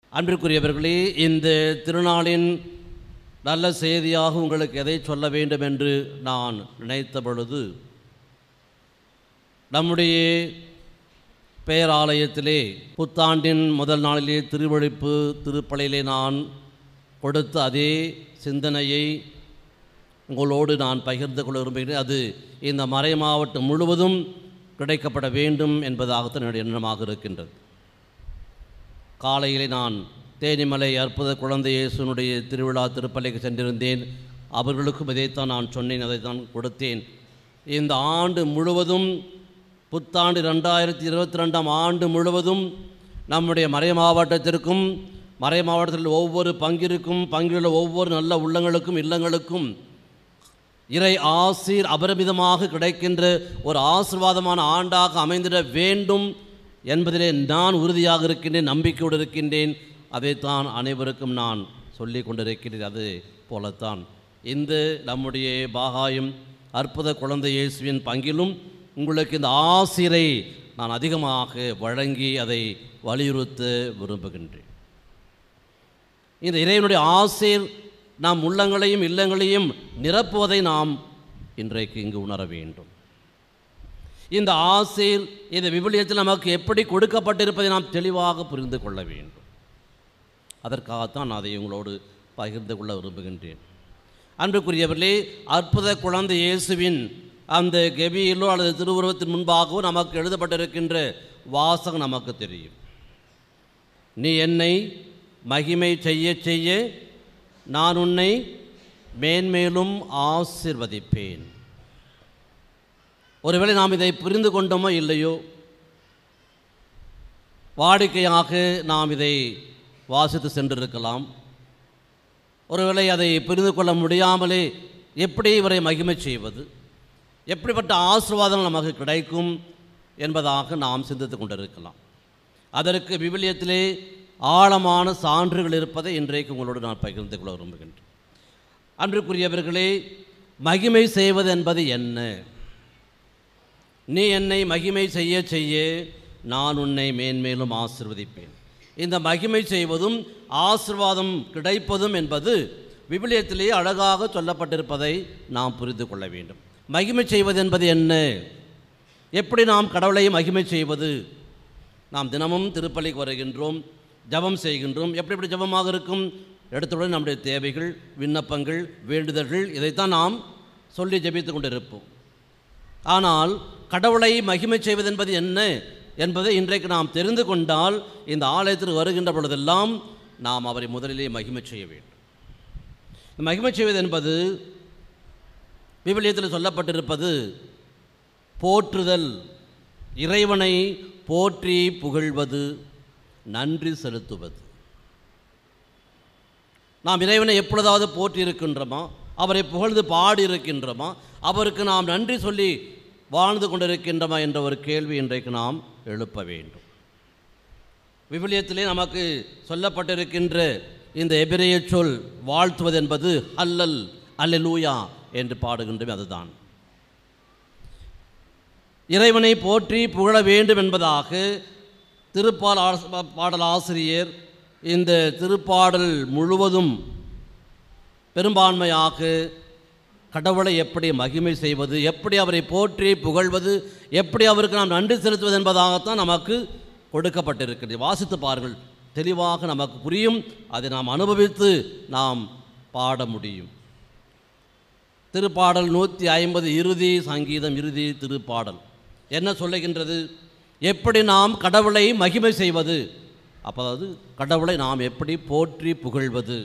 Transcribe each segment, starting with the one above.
அன்பிற்குரியவர்களே இந்த திருநாளின் நல்ல செய்தியாக உங்களுக்கு எதை சொல்ல வேண்டும் என்று நான் நினைத்த பொழுது நம்முடைய பேராலயத்திலே புத்தாண்டின் முதல் நாளிலே திருவழிப்பு திருப்பலியிலே நான் கொடுத்த அதே சிந்தனையை உங்களோடு நான் பகிர்ந்து கொள்ள விரும்புகிறேன் அது இந்த மறை மாவட்டம் முழுவதும் கிடைக்கப்பட வேண்டும் என்பதாகத்தான் என்னுடைய எண்ணமாக இருக்கின்றது காலையிலே நான் தேனிமலை அற்புத குழந்தை இயேசுனுடைய திருவிழா திருப்பலிக்கு சென்றிருந்தேன் அவர்களுக்கும் இதைத்தான் நான் சொன்னேன் அதைத்தான் கொடுத்தேன் இந்த ஆண்டு முழுவதும் புத்தாண்டு ரெண்டாயிரத்தி இருபத்தி ரெண்டாம் ஆண்டு முழுவதும் நம்முடைய மறை மாவட்டத்திற்கும் மறை மாவட்டத்தில் ஒவ்வொரு பங்கிற்கும் பங்கிலுள்ள ஒவ்வொரு நல்ல உள்ளங்களுக்கும் இல்லங்களுக்கும் இறை ஆசீர் அபரிமிதமாக கிடைக்கின்ற ஒரு ஆசிர்வாதமான ஆண்டாக அமைந்திட வேண்டும் என்பதிலே நான் உறுதியாக இருக்கின்றேன் நம்பிக்கையோடு இருக்கின்றேன் அதைத்தான் அனைவருக்கும் நான் சொல்லி கொண்டிருக்கிறேன் அது போலத்தான் இந்த நம்முடைய பாகாயம் அற்புத குழந்தை இயேசுவின் பங்கிலும் உங்களுக்கு இந்த ஆசிரை நான் அதிகமாக வழங்கி அதை வலியுறுத்த விரும்புகின்றேன் இந்த இறைவனுடைய ஆசீர் நாம் உள்ளங்களையும் இல்லங்களையும் நிரப்புவதை நாம் இன்றைக்கு இங்கு உணர வேண்டும் இந்த ஆசீர் இந்த விவிலியத்தில் நமக்கு எப்படி கொடுக்கப்பட்டிருப்பதை நாம் தெளிவாக புரிந்து கொள்ள வேண்டும் அதற்காகத்தான் நான் அதை உங்களோடு பகிர்ந்து கொள்ள விரும்புகின்றேன் அன்புக்குரியவர்களே அற்புத குழந்தை இயேசுவின் அந்த கெபியிலோ அல்லது திருவுருவத்தின் முன்பாகவோ நமக்கு எழுதப்பட்டிருக்கின்ற வாசகம் நமக்கு தெரியும் நீ என்னை மகிமை செய்ய செய்ய நான் உன்னை மேன்மேலும் ஆசிர்வதிப்பேன் ஒருவேளை நாம் இதை புரிந்து கொண்டோமோ இல்லையோ வாடிக்கையாக நாம் இதை வாசித்து சென்றிருக்கலாம் ஒருவேளை அதை புரிந்து கொள்ள முடியாமலே எப்படி இவரை மகிமை செய்வது எப்படிப்பட்ட ஆசீர்வாதம் நமக்கு கிடைக்கும் என்பதாக நாம் சிந்தித்து கொண்டிருக்கலாம் அதற்கு விவிலியத்திலே ஆழமான சான்றுகள் இருப்பதை இன்றைக்கு உங்களோடு நான் பகிர்ந்து கொள்ள விரும்புகின்றேன் அன்றுக்குரியவர்களே மகிமை செய்வது என்பது என்ன நீ என்னை மகிமை செய்ய செய்ய நான் உன்னை மேன்மேலும் ஆசிர்வதிப்பேன் இந்த மகிமை செய்வதும் ஆசிர்வாதம் கிடைப்பதும் என்பது விவிலியத்திலேயே அழகாக சொல்லப்பட்டிருப்பதை நாம் புரிந்து கொள்ள வேண்டும் மகிமை செய்வது என்பது என்ன எப்படி நாம் கடவுளை மகிமை செய்வது நாம் தினமும் திருப்பலிக்கு வருகின்றோம் ஜபம் செய்கின்றோம் எப்படி எப்படி ஜபமாக இருக்கும் எடுத்தவுடன் நம்முடைய தேவைகள் விண்ணப்பங்கள் வேண்டுதல்கள் இதைத்தான் நாம் சொல்லி ஜெபித்து கொண்டிருப்போம் ஆனால் கடவுளை மகிமை செய்வது என்பது என்ன என்பதை இன்றைக்கு நாம் தெரிந்து கொண்டால் இந்த ஆலயத்திற்கு வருகின்ற பொழுதெல்லாம் நாம் அவரை முதலிலே மகிமை செய்ய வேண்டும் இந்த மகிமை செய்வது என்பது விவிலியத்தில் சொல்லப்பட்டிருப்பது போற்றுதல் இறைவனை போற்றி புகழ்வது நன்றி செலுத்துவது நாம் இறைவனை எப்பொழுதாவது போற்றி இருக்கின்றோமா அவரை புகழ்ந்து பாடி இருக்கின்றோமா அவருக்கு நாம் நன்றி சொல்லி வாழ்ந்து கொண்டிருக்கின்றோமா என்ற ஒரு கேள்வி இன்றைக்கு நாம் எழுப்ப வேண்டும் விவிலியத்திலே நமக்கு சொல்லப்பட்டிருக்கின்ற இந்த எபிரேய சொல் வாழ்த்துவது என்பது அல்லல் அல்லலூயா என்று பாடுகின்றோம் அதுதான் இறைவனை போற்றி புகழ வேண்டும் என்பதாக திருப்பால் ஆஸ்- பாடல் ஆசிரியர் இந்த திருப்பாடல் முழுவதும் பெரும்பான்மையாக கடவுளை எப்படி மகிமை செய்வது எப்படி அவரை போற்றி புகழ்வது எப்படி அவருக்கு நாம் நன்றி செலுத்துவது என்பதாகத்தான் நமக்கு கொடுக்கப்பட்டிருக்கிறது வாசித்து பாருங்கள் தெளிவாக நமக்கு புரியும் அதை நாம் அனுபவித்து நாம் பாட முடியும் திருப்பாடல் நூற்றி ஐம்பது இறுதி சங்கீதம் இறுதி திருப்பாடல் என்ன சொல்லுகின்றது எப்படி நாம் கடவுளை மகிமை செய்வது அப்போது கடவுளை நாம் எப்படி போற்றி புகழ்வது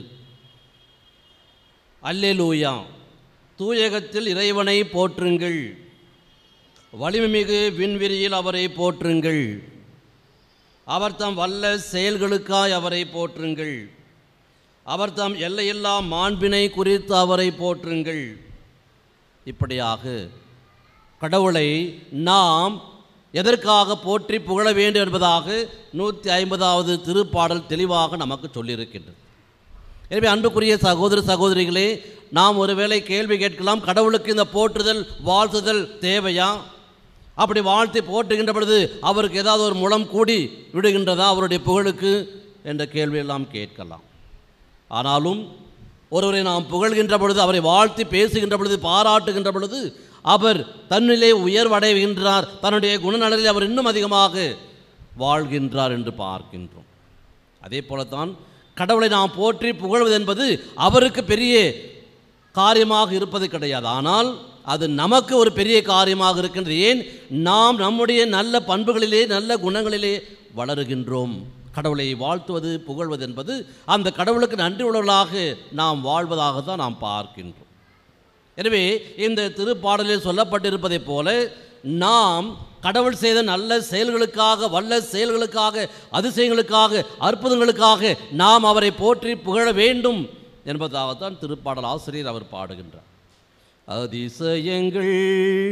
அல்லேலூயா தூயகத்தில் இறைவனை போற்றுங்கள் வலிமைமிகு விண்வெளியில் அவரை போற்றுங்கள் அவர் தம் வல்ல செயல்களுக்காய் அவரை போற்றுங்கள் அவர் தம் எல்லையில்லா மாண்பினை குறித்து அவரை போற்றுங்கள் இப்படியாக கடவுளை நாம் எதற்காக போற்றி புகழ வேண்டும் என்பதாக நூற்றி ஐம்பதாவது திருப்பாடல் தெளிவாக நமக்கு சொல்லியிருக்கின்றது எனவே அன்புக்குரிய சகோதர சகோதரிகளே நாம் ஒருவேளை கேள்வி கேட்கலாம் கடவுளுக்கு இந்த போற்றுதல் வாழ்த்துதல் தேவையா அப்படி வாழ்த்தி போற்றுகின்ற பொழுது அவருக்கு ஏதாவது ஒரு முளம் கூடி விடுகின்றதா அவருடைய புகழுக்கு என்ற கேள்வியெல்லாம் கேட்கலாம் ஆனாலும் ஒருவரை நாம் புகழ்கின்ற பொழுது அவரை வாழ்த்தி பேசுகின்ற பொழுது பாராட்டுகின்ற பொழுது அவர் தன்னிலே உயர்வடைகின்றார் தன்னுடைய குணநலனில் அவர் இன்னும் அதிகமாக வாழ்கின்றார் என்று பார்க்கின்றோம் அதே போலத்தான் கடவுளை நாம் போற்றி புகழ்வது என்பது அவருக்கு பெரிய காரியமாக இருப்பது கிடையாது ஆனால் அது நமக்கு ஒரு பெரிய காரியமாக இருக்கின்றது ஏன் நாம் நம்முடைய நல்ல பண்புகளிலே நல்ல குணங்களிலே வளருகின்றோம் கடவுளை வாழ்த்துவது புகழ்வது என்பது அந்த கடவுளுக்கு நன்றி உள்ளவர்களாக நாம் வாழ்வதாக தான் நாம் பார்க்கின்றோம் எனவே இந்த திருப்பாடலில் சொல்லப்பட்டிருப்பதைப் போல நாம் கடவுள் செய்த நல்ல செயல்களுக்காக வல்ல செயல்களுக்காக அதிசயங்களுக்காக அற்புதங்களுக்காக நாம் அவரை போற்றி புகழ வேண்டும் என்பதாகத்தான் திருப்பாடல் ஆசிரியர் அவர் பாடுகின்றார் அதிசயங்கள்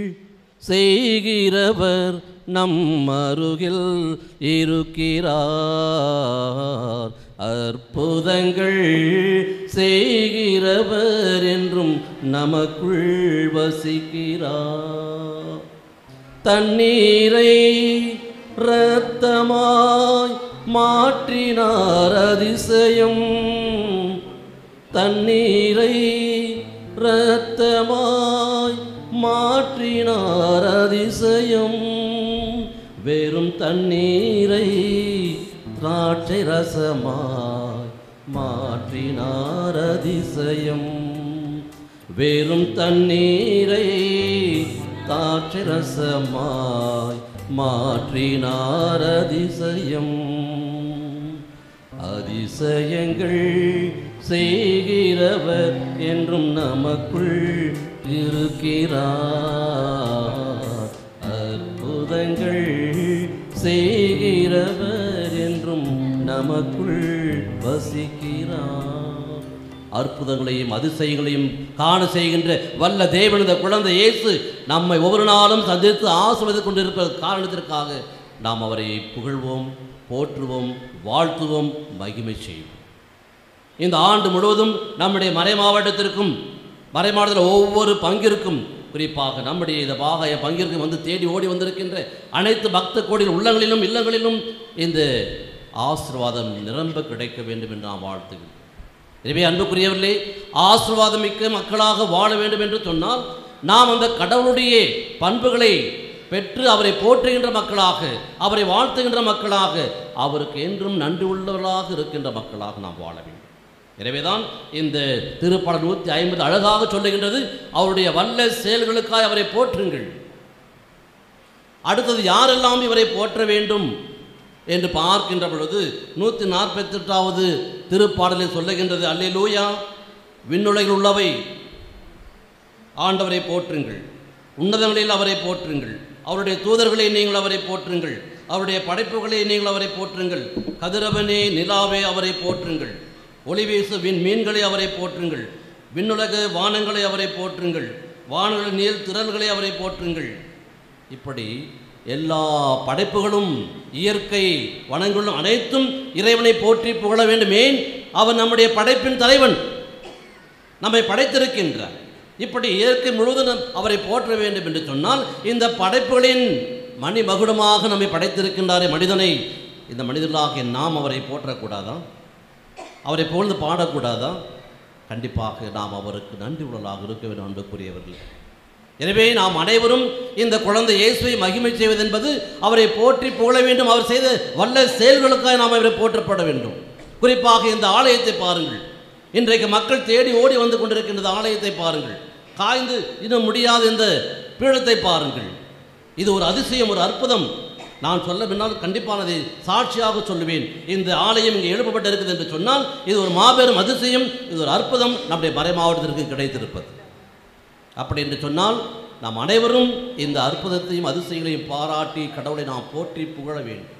செய்கிறவர் நம் அருகில் இருக்கிறார் அற்புதங்கள் செய்கிறவர் என்றும் நமக்குள் வசிக்கிறார் தண்ணீரை இரத்தமாய் மாற்றினார் அதிசயம் தண்ணீரை இரத்தமாய் மாற்றினார் அதிசயம் வெறும் தண்ணீரை திராட்சை ரசமாய் மாற்றினார் அதிசயம் வெறும் தண்ணீரை திராட்சை ரசமாய் மாற்றினார் அதிசயம் அதிசயங்கள் செய்கிறவர் என்றும் நமக்குள் இருக்கிறார் அற்புதங்கள் செய்கிறவர் என்றும் நமக்குள் வசிக்கிறார் அற்புதங்களையும் அதிசயங்களையும் காண செய்கின்ற வல்ல தேவன் இந்த குழந்தை இயேசு நம்மை ஒவ்வொரு நாளும் சந்தித்து ஆசிர்வதித்துக் கொண்டிருப்ப காரணத்திற்காக நாம் அவரை புகழ்வோம் போற்றுவோம் வாழ்த்துவோம் மகிமை செய்வோம் இந்த ஆண்டு முழுவதும் நம்முடைய மறை மாவட்டத்திற்கும் மறை மாவட்டத்தில் ஒவ்வொரு பங்கிற்கும் குறிப்பாக நம்முடைய இந்த பாகாய பங்கிற்கு வந்து தேடி ஓடி வந்திருக்கின்ற அனைத்து பக்த கோடிகள் உள்ளங்களிலும் இல்லங்களிலும் இந்த ஆசீர்வாதம் நிரம்ப கிடைக்க வேண்டும் என்று நாம் வாழ்த்துகிறோம் எனவே அன்புக்குரியவர்களே ஆசீர்வாதம் மிக்க மக்களாக வாழ வேண்டும் என்று சொன்னால் நாம் அந்த கடவுளுடைய பண்புகளை பெற்று அவரை போற்றுகின்ற மக்களாக அவரை வாழ்த்துகின்ற மக்களாக அவருக்கு என்றும் நன்றி உள்ளவர்களாக இருக்கின்ற மக்களாக நாம் வாழ வேண்டும் எனவேதான் இந்த திருப்பாடல் நூற்றி ஐம்பது அழகாக சொல்லுகின்றது அவருடைய வல்ல செயல்களுக்காக அவரை போற்றுங்கள் அடுத்தது யாரெல்லாம் இவரை போற்ற வேண்டும் என்று பார்க்கின்ற பொழுது நூற்றி நாற்பத்தெட்டாவது திருப்பாடலில் சொல்லுகின்றது அல்லேலூயா விண்ணுலகில் உள்ளவை ஆண்டவரை போற்றுங்கள் உன்னதங்களில் அவரை போற்றுங்கள் அவருடைய தூதர்களை நீங்கள் அவரை போற்றுங்கள் அவருடைய படைப்புகளை நீங்கள் அவரை போற்றுங்கள் கதிரவனே நிலாவே அவரை போற்றுங்கள் ஒளிவீசு விண் மீன்களை அவரை போற்றுங்கள் விண்ணுலக வானங்களை அவரை போற்றுங்கள் வானொலி நீர் திரள்களை அவரை போற்றுங்கள் இப்படி எல்லா படைப்புகளும் இயற்கை வனங்களும் அனைத்தும் இறைவனை போற்றி புகழ வேண்டும் ஏன் அவன் நம்முடைய படைப்பின் தலைவன் நம்மை படைத்திருக்கின்றார் இப்படி இயற்கை முழுவதும் நம் அவரை போற்ற வேண்டும் என்று சொன்னால் இந்த படைப்புகளின் மணி மகுடமாக நம்மை படைத்திருக்கின்றாரே மனிதனை இந்த மனிதர்களாகிய நாம் அவரை போற்றக்கூடாதா அவரை புகழ்ந்து பாடக்கூடாதா கண்டிப்பாக நாம் அவருக்கு நன்றி உள்ளலாக இருக்க வேண்டும் அன்புக்குரியவர்கள் எனவே நாம் அனைவரும் இந்த குழந்தை இயேசுவை மகிமை செய்வது என்பது அவரை போற்றி புகழ வேண்டும் அவர் செய்த வல்ல செயல்களுக்காக நாம் அவரை போற்றப்பட வேண்டும் குறிப்பாக இந்த ஆலயத்தை பாருங்கள் இன்றைக்கு மக்கள் தேடி ஓடி வந்து கொண்டிருக்கின்ற இந்த ஆலயத்தை பாருங்கள் காய்ந்து இன்னும் முடியாத இந்த பீடத்தை பாருங்கள் இது ஒரு அதிசயம் ஒரு அற்புதம் நான் சொல்ல பின்னால் கண்டிப்பாக அதை சாட்சியாக சொல்லுவேன் இந்த ஆலயம் இங்கே எழுப்பப்பட்டு இருக்குது என்று சொன்னால் இது ஒரு மாபெரும் அதிசயம் இது ஒரு அற்புதம் நம்முடைய மறை மாவட்டத்திற்கு கிடைத்திருப்பது அப்படி என்று சொன்னால் நாம் அனைவரும் இந்த அற்புதத்தையும் அதிசயங்களையும் பாராட்டி கடவுளை நாம் போற்றி புகழ வேண்டும்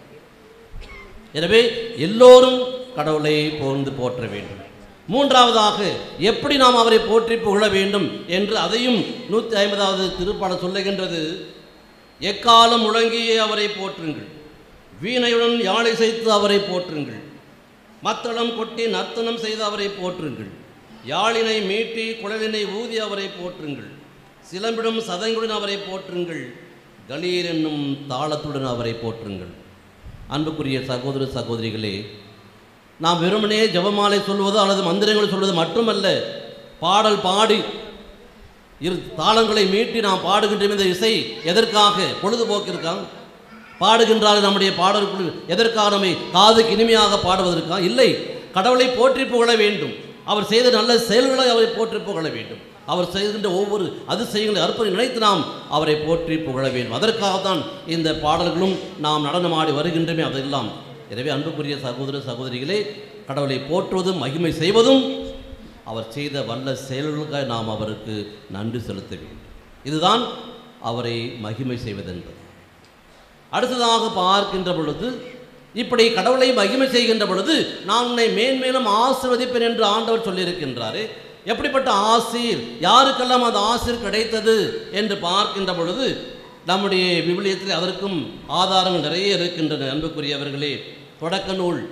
எனவே எல்லோரும் கடவுளை புகழ்ந்து போற்ற வேண்டும் மூன்றாவதாக எப்படி நாம் அவரை போற்றி புகழ வேண்டும் என்று அதையும் நூற்றி ஐம்பதாவது திருப்பாடல் சொல்லுகின்றது எக்காலம் முழங்கியே அவரை போற்றுங்கள் வீணையுடன் யாழை செய்து அவரை போற்றுங்கள் மத்தளம் கொட்டி நர்த்தனம் செய்து அவரை போற்றுங்கள் யாழினை மீட்டி குழலினை ஊதி அவரை போற்றுங்கள் சிலம்பிடும் சதங்குடன் அவரை போற்றுங்கள் கலீர் என்னும் தாளத்துடன் அவரை போற்றுங்கள் அன்புக்குரிய சகோதர சகோதரிகளே நாம் வெறுமனே ஜெபமாலை சொல்வது அல்லது மந்திரங்கள் சொல்வது மட்டுமல்ல பாடல் பாடி இரு தாளங்களை மீட்டி நாம் பாடுகின்ற இந்த இசை எதற்காக பொழுதுபோக்கிற்காக பாடுகின்றார் நம்முடைய பாடல்கள் எதற்காக நம்மை காதுக்கு இனிமையாக பாடுவதற்கா இல்லை கடவுளை போற்றி புகழ வேண்டும் அவர் செய்த நல்ல செயல்களை அவரை போற்றி புகழ வேண்டும் அவர் செய்கின்ற ஒவ்வொரு அதிசயங்களை அற்புதம் நினைத்து நாம் அவரை போற்றி புகழ வேண்டும் அதற்காகத்தான் இந்த பாடல்களும் நாம் நடனமாடி வருகின்றமே அதெல்லாம் எனவே அன்புக்குரிய சகோதர சகோதரிகளே கடவுளை போற்றுவதும் மகிமை செய்வதும் அவர் செய்த வல்ல செயல்களுக்காக நாம் அவருக்கு நன்றி செலுத்த வேண்டும் இதுதான் அவரை மகிமை செய்வதென்பது அடுத்ததாக பார்க்கின்ற பொழுது இப்படி கடவுளை மகிமை செய்கின்ற பொழுது நான் உன்னை மேன்மேலும் ஆசீர்வதிப்பேன் என்று ஆண்டவர் சொல்லியிருக்கின்றாரு எப்படிப்பட்ட ஆசீர் யாருக்கெல்லாம் அந்த ஆசீர் கிடைத்தது என்று பார்க்கின்ற பொழுது நம்முடைய விவிலியத்தில் அதற்கும் ஆதாரங்கள் நிறைய இருக்கின்றன அன்புக்குரியவர்களே தொடக்க நூல்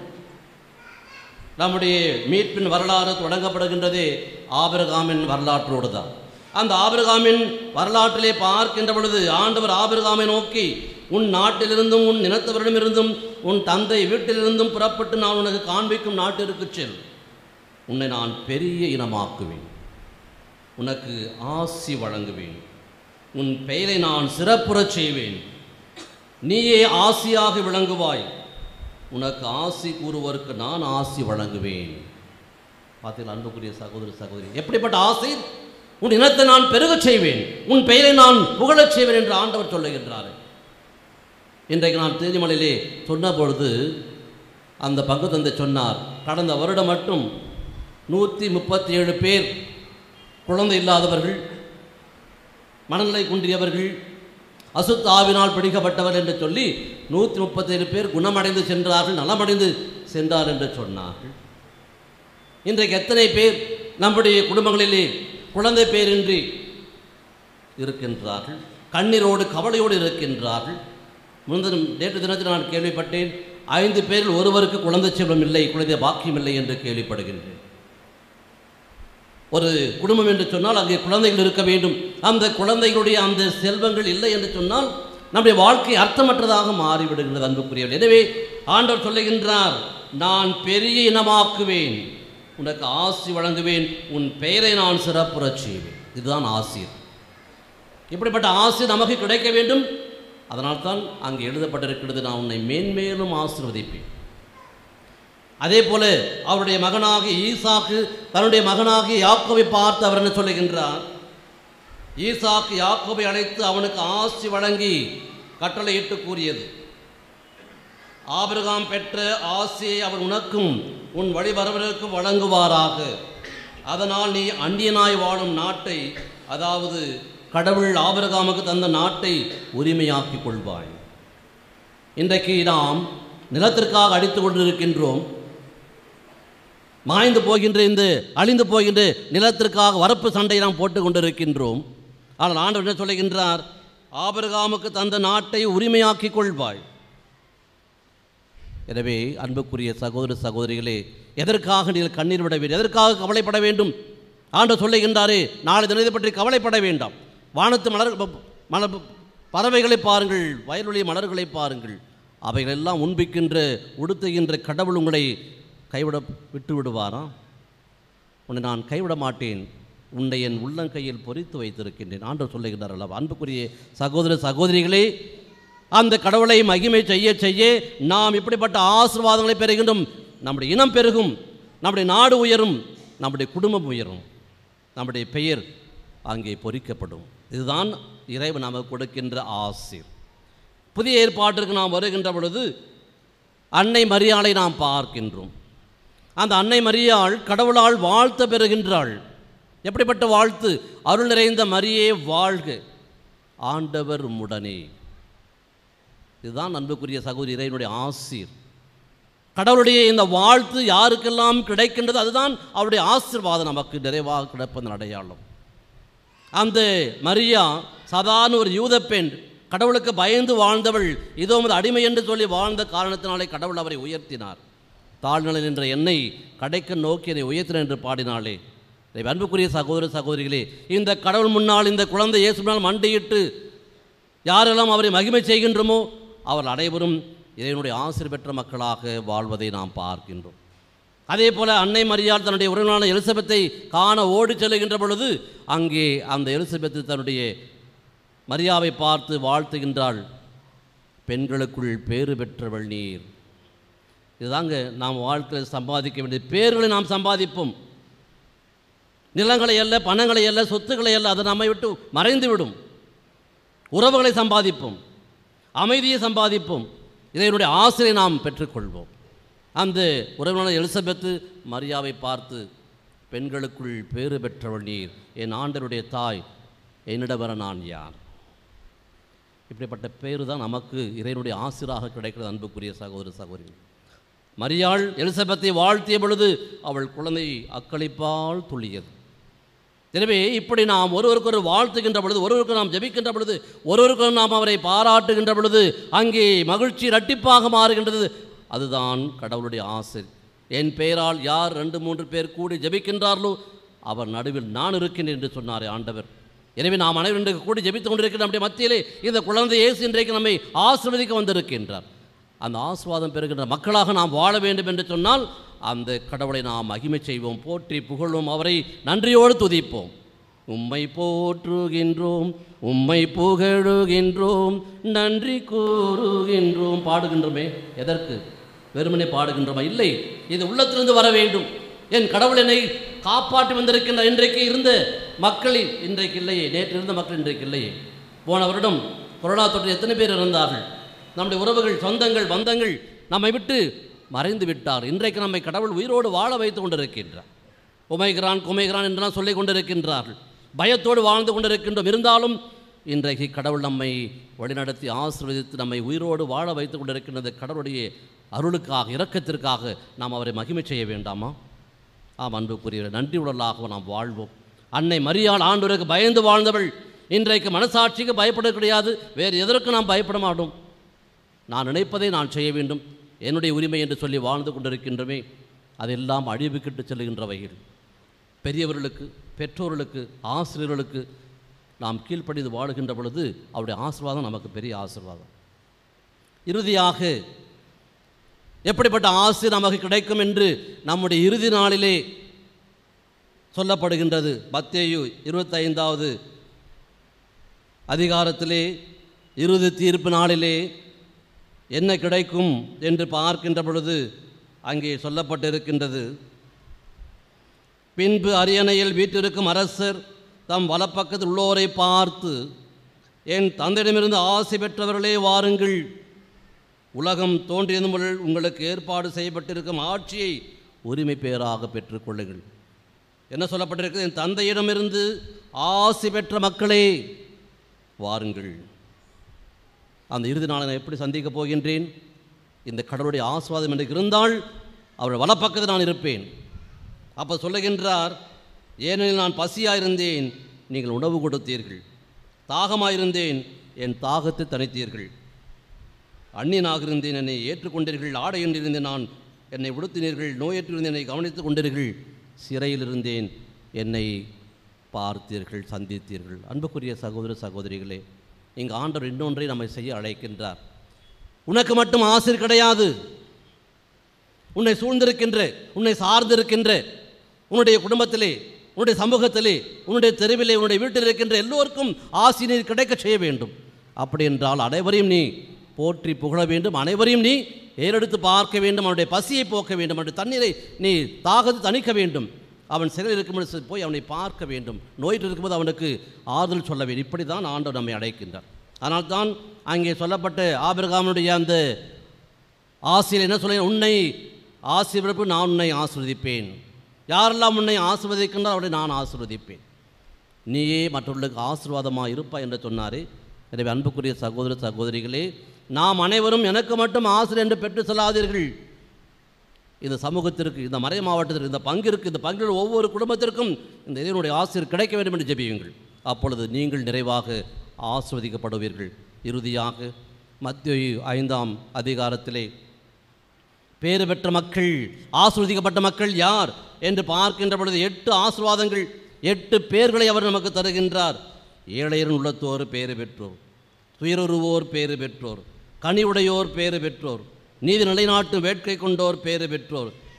நம்முடைய மீட்பின் வரலாறு தொடங்கப்படுகின்றதே ஆபிரகாமின் வரலாற்றோடு தான் அந்த ஆபிரகாமின் வரலாற்றிலே பார்க்கின்ற பொழுது ஆண்டவர் ஆபிரகாமை நோக்கி உன் நாட்டிலிருந்தும் உன் நிலத்தவரிடமிருந்தும் உன் தந்தை வீட்டிலிருந்தும் புறப்பட்டு நான் உனக்கு காண்பிக்கும் நாட்டிற்கு செல் உன்னை நான் பெரிய இனமாக்குவேன் உனக்கு ஆசி வழங்குவேன் உன் பெயரை நான் சிறப்புறச் செய்வேன் நீயே ஆசியாக விளங்குவாய் உனக்கு ஆசி கூறுவதற்கு நான் ஆசி வழங்குவேன் பார்த்தீங்களா அன்புக்குரிய சகோதர சகோதரி எப்படிப்பட்ட ஆசை உன் இனத்தை நான் பெருகச் செய்வேன் உன் பெயரை நான் புகழச் செய்வேன் என்று ஆண்டவர் சொல்லுகின்றார் இன்றைக்கு நான் தேதிமலையிலே சொன்ன பொழுது அந்த பங்கு தந்தை சொன்னார் கடந்த வருடம் மட்டும் நூற்றி முப்பத்தி ஏழு பேர் குழந்தை இல்லாதவர்கள் மனநிலை குன்றியவர்கள் அசுத்த ஆவினால் பிடிக்கப்பட்டவர் என்று சொல்லி நூற்றி முப்பத்தேழு பேர் குணமடைந்து சென்றார்கள் நலமடைந்து சென்றார் என்று சொன்னார்கள் இன்றைக்கு எத்தனை பேர் நம்முடைய குடும்பங்களிலே குழந்தை பேரின்றி இருக்கின்றார்கள் கண்ணீரோடு கவலையோடு இருக்கின்றார்கள் முந்தின நேற்று தினத்தில் நான் கேள்விப்பட்டேன் ஐந்து பேரில் ஒருவருக்கு குழந்தை செல்வம் இல்லை குழந்தை பாக்கியம் இல்லை என்று கேள்விப்படுகின்றேன் ஒரு குடும்பம் என்று சொன்னால் அங்கே குழந்தைகள் இருக்க வேண்டும் அந்த குழந்தைகளுடைய அந்த செல்வங்கள் இல்லை என்று சொன்னால் நம்முடைய வாழ்க்கை அர்த்தமற்றதாக மாறிவிடுகிறது அன்புக்குரியவர் எனவே ஆண்டவர் சொல்லுகின்றார் நான் பெரிய இனமாக்குவேன் உனக்கு ஆசி வழங்குவேன் உன் பெயரை நான் சிறப்புறச் செய்வேன் இதுதான் ஆசிர் இப்படிப்பட்ட ஆசி நமக்கு கிடைக்க வேண்டும் அதனால்தான் அங்கே எழுதப்பட்டிருக்கிறது நான் உன்னை மேன்மேலும் ஆசீர்வதிப்பேன் அதே போல அவருடைய மகனாகிய ஈசாக்கு தன்னுடைய மகனாகிய யாக்கோவை பார்த்து அவர் என்ன சொல்லுகின்றார் ஈசாக்கு யாக்கோவை அழைத்து அவனுக்கு ஆசி வழங்கி கட்டளையிட்டு கூறியது ஆபிரகாம் பெற்ற ஆசியை அவர் உனக்கும் உன் வழிவரவர்களுக்கும் வழங்குவாராக அதனால் நீ அந்நியனாய் வாழும் நாட்டை அதாவது கடவுள் ஆபிரகாமுக்கு தந்த நாட்டை உரிமையாக்கிக் கொள்வாய் இன்றைக்கு நாம் நிலத்திற்காக அடித்து கொண்டிருக்கின்றோம் மாய்ந்து போகின்ற இந்த அழிந்து போகின்ற நிலத்திற்காக வரப்பு சண்டை நாம் போட்டு கொண்டிருக்கின்றோம் ஆனால் ஆண்டவர் என்ன சொல்லுகின்றார் ஆபிரகாமுக்கு தந்த நாட்டை உரிமையாக்கிக் கொள்வாய் எனவே அன்புக்குரிய சகோதர சகோதரிகளே எதற்காக நீங்கள் கண்ணீர் விட வேண்டும் எதற்காக கவலைப்பட வேண்டும் ஆண்டவர் சொல்லுகின்றாரே நாளை தினத்தை பற்றி கவலைப்பட வேண்டாம் வானத்து மலர் மலர் பறவைகளை பாருங்கள் வயலுடைய மலர்களை பாருங்கள் அவைகளெல்லாம் உண்பிக்கின்ற உடுத்துகின்ற கடவுள் உங்களை கைவிட விட்டு விடுவாரா உன்னை நான் கைவிட மாட்டேன் உன்னை என் உள்ளங்கையில் பொறித்து வைத்திருக்கின்றேன் ஆண்டவர் சொல்லுகின்றார் அல்லவா அன்புக்குரிய சகோதர சகோதரிகளே அந்த கடவுளை மகிமை செய்ய செய்ய நாம் இப்படிப்பட்ட ஆசீர்வாதங்களை பெறுகின்றோம் நம்முடைய இனம் பெருகும் நம்முடைய நாடு உயரும் நம்முடைய குடும்பம் உயரும் நம்முடைய பெயர் அங்கே பொறிக்கப்படும் இதுதான் இறைவன் நமக்கு கொடுக்கின்ற ஆசீர் புதிய ஏற்பாட்டிற்கு நாம் வருகின்ற பொழுது அன்னை மரியாளை நாம் பார்க்கின்றோம் அந்த அன்னை மரியாள் கடவுளால் வாழ்த்த பெறுகின்றாள் எப்படிப்பட்ட வாழ்த்து அருள் நிறைந்த மரியே வாழ்க ஆண்டவர் உடனே இதுதான் அன்புக்குரிய சகோதரி இறைவனுடைய ஆசீர் கடவுளுடைய இந்த வாழ்த்து யாருக்கெல்லாம் கிடைக்கின்றது அதுதான் அவருடைய ஆசீர்வாதம் நமக்கு நிறைவாக கிடைப்பதன் அடையாளம் அந்த மரியா சாதாரண ஒரு யூத பெண் கடவுளுக்கு பயந்து வாழ்ந்தவள் இதோ உமது அடிமை என்று சொல்லி வாழ்ந்த காரணத்தினாலே கடவுள் அவரை உயர்த்தினார் தாழ்நிலை என்ற என்னை கடைக்க நோக்கி என்னை உயர்த்தின என்று பாடினாளே இதை அன்புக்குரிய சகோதர சகோதரிகளே இந்த கடவுள் முன்னால் இந்த குழந்தை இயேசு முன்னால் மண்டியிட்டு யாரெல்லாம் அவரை மகிமை செய்கின்றோமோ அவர் அனைவரும் இறைவனுடைய ஆசிர் பெற்ற மக்களாக வாழ்வதை நாம் பார்க்கின்றோம் அதே போல அன்னை மரியாள் தன்னுடைய உறவினான எலிசபெத்தை காண ஓடிச் செல்லுகின்ற பொழுது அங்கே அந்த எலிசபெத்து தன்னுடைய மரியாவை பார்த்து வாழ்த்துகின்றாள் பெண்களுக்குள் பேறு பெற்றவள் நீர் இதுதாங்க நாம் வாழ்க்கையில் சம்பாதிக்க வேண்டிய பேர்களை நாம் சம்பாதிப்போம் நிலங்களை அல்ல பணங்களை அல்ல சொத்துக்களை அல்ல அது நம்மை விட்டு மறைந்து விடும் உறவுகளை சம்பாதிப்போம் அமைதியை சம்பாதிப்போம் இதனுடைய ஆசிரியை நாம் பெற்றுக்கொள்வோம் அந்த உறவினர் எலிசபெத்து மரியாவை பார்த்து பெண்களுக்குள் பேறு பெற்றவள் நீர் என் ஆண்டருடைய தாய் என்னிடம் வர நான் யார் இப்படிப்பட்ட பேரு தான் நமக்கு இறைவனுடைய ஆசிராக கிடைக்கிறது அன்புக்குரிய சகோதர சகோதரி மரியாள் எலிசபெத்தை வாழ்த்திய பொழுது அவள் குழந்தை அக்களிப்பால் துள்ளியது எனவே இப்படி நாம் ஒருவருக்கு ஒரு வாழ்த்துகின்ற பொழுது ஒருவருக்கு நாம் ஜெபிக்கின்ற பொழுது ஒருவருக்கு நாம் அவரை பாராட்டுகின்ற பொழுது அங்கே மகிழ்ச்சி இரட்டிப்பாக மாறுகின்றது அதுதான் கடவுளுடைய ஆசை என் பெயரால் யார் ரெண்டு மூன்று பேர் கூடி ஜெபிக்கின்றார்களோ அவர் நடுவில் நான் இருக்கின்றேன் என்று சொன்னாரே ஆண்டவர் எனவே நாம் அனைவரும் இன்றைக்கு கூடி ஜெபித்துக் கொண்டிருக்கிற நம்முடைய மத்தியிலே இந்த குழந்தை இயேசு இன்றைக்கு நம்மை ஆசிர்வதிக்க வந்திருக்கின்றார் அந்த ஆஸ்வாதம் பெறுகின்ற மக்களாக நாம் வாழ வேண்டும் என்று சொன்னால் அந்த கடவுளை நாம் மகிமை செய்வோம் போற்றி புகழும் அவரை நன்றியோடு துதிப்போம் உம்மை போற்றுகின்றோம் உம்மை புகழுகின்றோம் நன்றி கூறுகின்றோம் பாடுகின்றோமே எதற்கு வெறுமனே பாடுகின்றோமா இல்லை இது உள்ளத்திலிருந்து வர வேண்டும் என் கடவுள் என்னை காப்பாற்றி வந்திருக்கின்ற இன்றைக்கு இருந்த மக்களில் இன்றைக்கு இல்லையே நேற்று இருந்த மக்கள் இன்றைக்கு இல்லையே போன வருடம் கொரோனா தொற்று எத்தனை பேர் இருந்தார்கள் நம்முடைய உறவுகள் சொந்தங்கள் பந்தங்கள் நம்மை விட்டு மறைந்து விட்டார் இன்றைக்கு நம்மை கடவுள் உயிரோடு வாழ வைத்து கொண்டிருக்கின்றார் உமைகிறான் குமைகிறான் என்றெல்லாம் சொல்லிக் கொண்டிருக்கின்றார்கள் பயத்தோடு வாழ்ந்து கொண்டிருக்கின்றோம் இருந்தாலும் இன்றைக்கு கடவுள் நம்மை வழிநடத்தி ஆசீர்வதித்து நம்மை உயிரோடு வாழ வைத்து கொண்டிருக்கின்றது கடவுளுடைய அருளுக்காக இரக்கத்திற்காக நாம் அவரை மகிமை செய்ய வேண்டாமா ஆம் அன்புக்குரிய நன்றி உடலாக நாம் வாழ்வோம் அன்னை மரியாள் ஆண்டவருக்கு பயந்து வாழ்ந்தவள் இன்றைக்கு மனசாட்சிக்கு பயப்பட கிடையாது வேறு எதற்கு நாம் பயப்பட மாட்டோம் நான் நினைப்பதை நான் செய்ய வேண்டும் என்னுடைய உரிமை என்று சொல்லி வாழ்ந்து கொண்டிருக்கின்றமே அதெல்லாம் அழிவுக்கிட்டு செல்லுகின்ற வகையில் பெரியவர்களுக்கு பெற்றோர்களுக்கு ஆசிரியர்களுக்கு நாம் கீழ்ப்படிந்து வாழுகின்ற பொழுது அவருடைய ஆசீர்வாதம் நமக்கு பெரிய ஆசீர்வாதம் இறுதியாக எப்படிப்பட்ட ஆசை நமக்கு கிடைக்கும் என்று நம்முடைய இறுதி நாளிலே சொல்லப்படுகின்றது மத்தேயு இருபத்தைந்தாவது அதிகாரத்திலே இறுதி தீர்ப்பு நாளிலே என்ன கிடைக்கும் என்று பார்க்கின்ற பொழுது அங்கே சொல்லப்பட்டிருக்கின்றது பின்பு அரியணையில் வீற்றிருக்கும் அரசர் தம் வலப்பக்கத்தில் உள்ளோரை பார்த்து என் தந்தையிடமிருந்து ஆசை பெற்றவர்களே வாருங்கள் உலகம் தோன்றியது முதல் உங்களுக்கு ஏற்பாடு செய்யப்பட்டிருக்கும் ஆட்சியை உரிமை பேராக பெற்றுக்கொள்ளுங்கள் என்ன சொல்லப்பட்டிருக்கிறது என் தந்தையிடமிருந்து ஆசை பெற்ற மக்களே வாருங்கள் அந்த இறுதி நாளை நான் எப்படி சந்திக்கப் போகின்றேன் இந்த கடவுளுடைய ஆஸ்வாதம் எனக்கு இருந்தால் அவர் வலப்பக்கத்தில் நான் இருப்பேன் அப்போ சொல்லுகின்றார் ஏனெனில் நான் பசியாயிருந்தேன் நீங்கள் உணவு கொடுத்தீர்கள் தாகமாயிருந்தேன் என் தாகத்தை தணித்தீர்கள் அந்நியனாக இருந்தேன் என்னை ஏற்றுக்கொண்டீர்கள் ஆடையின்றிருந்தேன் நான் என்னை உடுத்தினீர்கள் நோயற்றிருந்தேன் என்னை கவனித்துக் கொண்டீர்கள் சிறையில் இருந்தேன் என்னை பார்த்தீர்கள் சந்தித்தீர்கள் அன்புக்குரிய சகோதர சகோதரிகளே இங்கு ஆண்டவர் இன்னொன்றை நம்மை செய்ய அழைக்கின்றார் உனக்கு மட்டும் ஆசிர் கிடையாது உன்னை சூழ்ந்திருக்கின்ற உன்னை சார்ந்திருக்கின்ற உன்னுடைய குடும்பத்திலே உன்னுடைய சமூகத்திலே உன்னுடைய தெருவிலே உன்னுடைய வீட்டில் இருக்கின்ற எல்லோருக்கும் ஆசிரியர் கிடைக்க செய்ய வேண்டும் அப்படி என்றால் அனைவரையும் நீ போற்றி புகழ வேண்டும் அனைவரையும் நீ ஏறெடுத்து பார்க்க வேண்டும் அவனுடைய பசியை போக்க வேண்டும் அவனுடைய தண்ணீரை நீ தாகத்து தணிக்க வேண்டும் அவன் சிறையில் இருக்கும்போது போய் அவனை பார்க்க வேண்டும் நோயில் இருக்கும்போது அவனுக்கு ஆறுதல் சொல்ல வேண்டும் இப்படி தான் ஆண்டவர் நம்மை அழைக்கின்றார் அதனால் தான் அங்கே சொல்லப்பட்ட ஆபிரகாமனுடைய அந்த ஆசையில் என்ன சொல்ல உன்னை ஆசீர்வதிப்பு நான் உன்னை ஆசிர்வதிப்பேன் யாரெல்லாம் உன்னை ஆசிர்வதிக்கின்றார் அவரை நான் ஆசிர்வதிப்பேன் நீயே மற்றவர்களுக்கு ஆசீர்வாதமாக இருப்பாய் என்று சொன்னாரே எனவே அன்புக்குரிய சகோதர சகோதரிகளே நாம் அனைவரும் எனக்கு மட்டும் ஆசிரியர் என்று பெற்று செல்லாதீர்கள் இந்த சமூகத்திற்கு இந்த மறை மாவட்டத்திற்கு இந்த பங்கிற்கு இந்த பங்கில் ஒவ்வொரு குடும்பத்திற்கும் இந்த இதனுடைய ஆசிரியர் கிடைக்க வேண்டும் என்று ஜெபியுங்கள் அப்பொழுது நீங்கள் நிறைவாக ஆசிர்வதிக்கப்படுவீர்கள் இறுதியாக மத்திய ஐந்தாம் அதிகாரத்திலே பேறு பெற்ற மக்கள் ஆசிர்வதிக்கப்பட்ட மக்கள் யார் என்று பார்க்கின்ற பொழுது எட்டு ஆசிர்வாதங்கள் எட்டு பேர்களை அவர் நமக்கு தருகின்றார் ஏழையரின் உள்ளத்தோர் பேறு பெற்றோர் துயருருவோர் பேறு பெற்றோர் கனிவுடையோர் பேறு பெற்றோர் நீதி நிலைநாட்டும் வேட்கை கொண்டோர் பேறு பெற்றோர்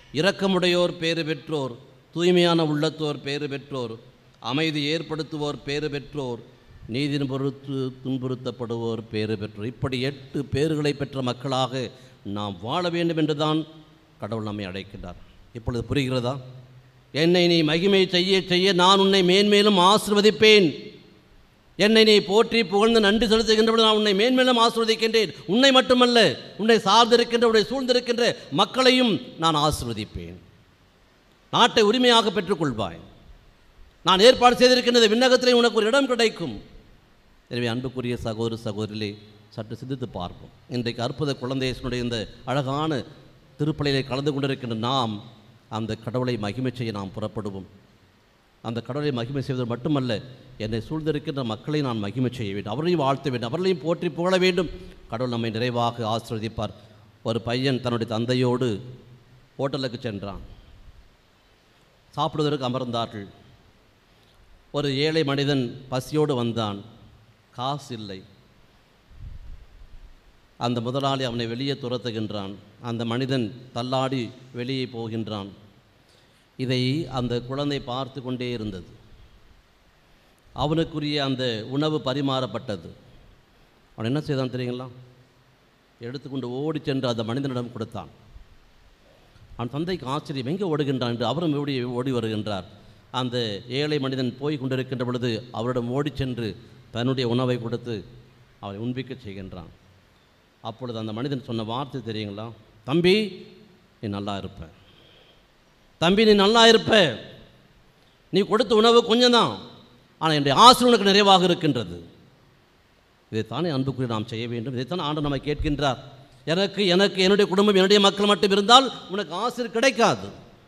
இரக்கமுடையோர் பேறு பெற்றோர் தூய்மையான உள்ளத்தோர் பேறு பெற்றோர் அமைதி ஏற்படுத்துவோர் பேறு பெற்றோர் நீதின் பொறுத்து துன்புறுத்தப்படுவோர் பேறு பெற்றோர் இப்படி எட்டு பேறுகளை பெற்ற மக்களாக நாம் வாழ வேண்டும் என்றுதான் கடவுள் நம்மை அழைக்கின்றார் இப்பொழுது புரிகிறதா என்னை நீ மகிமை செய்ய செய்ய நான் உன்னை மேன்மேலும் ஆசிர்வதிப்பேன் என்னை நீ போற்றி புகழ்ந்து நன்றி செலுத்துகின்றபோது நான் உன்னை மேன்மேலும் ஆசிர்வதிக்கின்றேன் உன்னை மட்டுமல்ல உன்னை சார்ந்திருக்கின்ற உன்னை சூழ்ந்திருக்கின்ற மக்களையும் நான் ஆசிர்வதிப்பேன் நாட்டை உரிமையாக பெற்றுக்கொள்வாய் நான் ஏற்பாடு செய்திருக்கின்றது விண்ணகத்திலே உனக்கு ஒரு இடம் கிடைக்கும் எனவே அன்புக்குரிய சகோதர சகோதரிலே சற்று சிந்தித்து பார்ப்போம் இன்றைக்கு அற்புத குழந்தையனுடைய இந்த அழகான திருப்பலியிலே கலந்து கொண்டிருக்கின்ற நாம் அந்த கடவுளை மகிமை செய்ய நாம் புறப்படுவோம் அந்த கடவுளை மகிமை செய்வது மட்டுமல்ல என்னை சூழ்ந்திருக்கின்ற மக்களை நான் மகிமை செய்ய வேண்டும் அவர்களையும் வாழ்த்த வேண்டும் அவர்களையும் போற்றி புகழ வேண்டும் கடவுள் நம்மை நிறைவாக ஆசீர்வதிப்பார் ஒரு பையன் தன்னுடைய தந்தையோடு ஹோட்டலுக்கு சென்றான் சாப்பிடுவதற்கு அமர்ந்தார்கள் ஒரு ஏழை மனிதன் பசியோடு வந்தான் காசு இல்லை அந்த முதலாளி அவனை வெளியே துரத்துகின்றான் அந்த மனிதன் தள்ளாடி வெளியே போகின்றான் இதை அந்த குழந்தை பார்த்து கொண்டே இருந்தது அவனுக்குரிய அந்த உணவு பரிமாறப்பட்டது அவன் என்ன செய்தான் தெரியுங்களா எடுத்துக்கொண்டு ஓடி சென்று அந்த மனிதனிடம் கொடுத்தான் அவன் தந்தைக்கு ஆச்சரியம் எங்கே ஓடுகின்றான் என்று அவரும் ஓடி ஓடி வருகின்றார் அந்த ஏழை மனிதன் போய் கொண்டிருக்கின்ற பொழுது அவரிடம் ஓடி சென்று தன்னுடைய உணவை கொடுத்து அவரை உண்பிக்க செய்கின்றான் அப்பொழுது அந்த மனிதன் சொன்ன வார்த்தை தெரியுங்களா தம்பி நீ நல்லா இருப்ப தம்பி நீ நல்லா இருப்ப நீ கொடுத்த உணவு கொஞ்சம் தான் ஆனால் என்னுடைய ஆசை உனக்கு நிறைவாக இருக்கின்றது இதைத்தானே அன்புக்குரிய நாம் செய்ய வேண்டும் இதைத்தான் ஆண்டு நம்மை கேட்கின்றார் எனக்கு எனக்கு என்னுடைய குடும்பம் என்னுடைய மக்கள் மட்டும் இருந்தால் உனக்கு ஆசிர் கிடைக்காது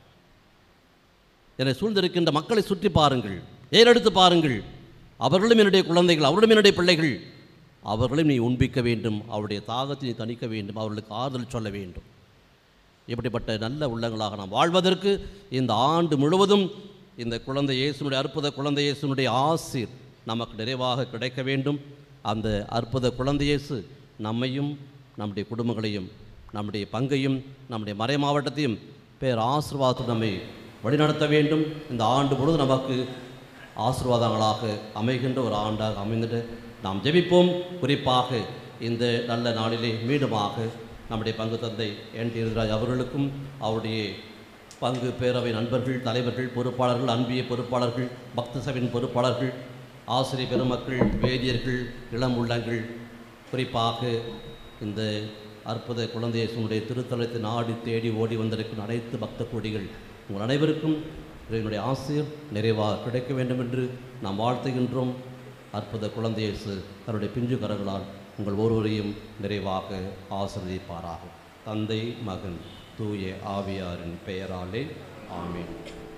என்னை சூழ்ந்திருக்கின்ற மக்களை சுற்றி பாருங்கள் ஏறெடுத்து பாருங்கள் அவர்களும் என்னுடைய குழந்தைகள் அவர்களும் என்னுடைய பிள்ளைகள் அவர்களையும் நீ உண்பிக்க வேண்டும் அவருடைய தாகத்தை நீ தணிக்க வேண்டும் அவர்களுக்கு ஆறுதல் சொல்ல வேண்டும் இப்படிப்பட்ட நல்ல உள்ளங்களாக நாம் வாழ்வதற்கு இந்த ஆண்டு முழுவதும் இந்த குழந்தை இயேசுனுடைய அற்புத குழந்தை இயேசுனுடைய ஆசீர் நமக்கு நிறைவாக கிடைக்க வேண்டும் அந்த அற்புத குழந்தை இயேசு நம்மையும் நம்முடைய குடும்பங்களையும் நம்முடைய பங்கையும் நம்முடைய மறை மாவட்டத்தையும் பேர் ஆசீர்வாதத்தை நம்மை வழிநடத்த வேண்டும் இந்த ஆண்டு முழுவதும் நமக்கு ஆசீர்வாதங்களாக அமைகின்ற ஒரு ஆண்டாக அமைந்துட்டு நாம் ஜெபிப்போம் குறிப்பாக இந்த நல்ல நாளிலே மீண்டுமாக நம்முடைய பங்கு தந்தை என் டி ராஜ் அவர்களுக்கும் அவருடைய பங்கு பேரவை நண்பர்கள் தலைவர்கள் பொறுப்பாளர்கள் அன்பிய பொறுப்பாளர்கள் பக்த சபையின் பொறுப்பாளர்கள் ஆசிரியர் பெருமக்கள் வேதியர்கள் இளம் உள்ளங்கள் குறிப்பாக இந்த அற்புத குழந்தையேசுனுடைய திருத்தலத்தை நாடி தேடி ஓடி வந்திருக்கும் அனைத்து பக்த கோடிகள் உங்கள் அனைவருக்கும் இறைவனுடைய ஆசிரியர் நிறைவாக கிடைக்க வேண்டும் என்று நாம் வாழ்த்துகின்றோம் அற்புத குழந்தையேசு தன்னுடைய பிஞ்சு கரங்களால் உங்கள் ஒருவரையும் நிறைவாக ஆசிர்வதிப்பாராக தந்தை மகன் தூய ஆவியாரின் பெயராலே ஆமீன்